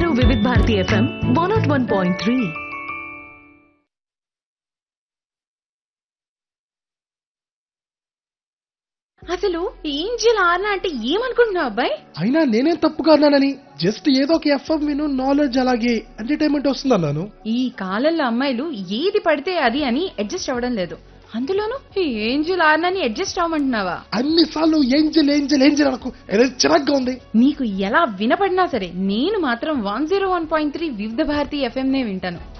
వివిధ Bharati FM one nought one point three అసలు angel Arna అంటే ఏమనుకుంటున్నావు అబ్బాయి అయినా నేనేం తప్పుగా అన్నానని జస్ట్ ఏదో ఒక ఎఫ్ఎం విను నాలెడ్జ్ అలాగే ఎంటర్టైన్మెంట్ వస్తుంది అన్నాను ఈ కాలంలో అమ్మాయిలు ఏది పడితే అది అని అడ్జస్ట్ అవ్వడం లేదు అందులోనూ ఈ ఏంజల్ ఆర్నాని అడ్జస్ట్ అవ్వమంటున్నావా అన్ని సార్లు ఏంజల్ ఏంజల్ ఏంజల్ అనకు ఏదో చిరాగ్గా ఉంది నీకు ఎలా వినపడినా సరే నేను మాత్రం one zero one point three Vividh Bharati FM నే వింటాను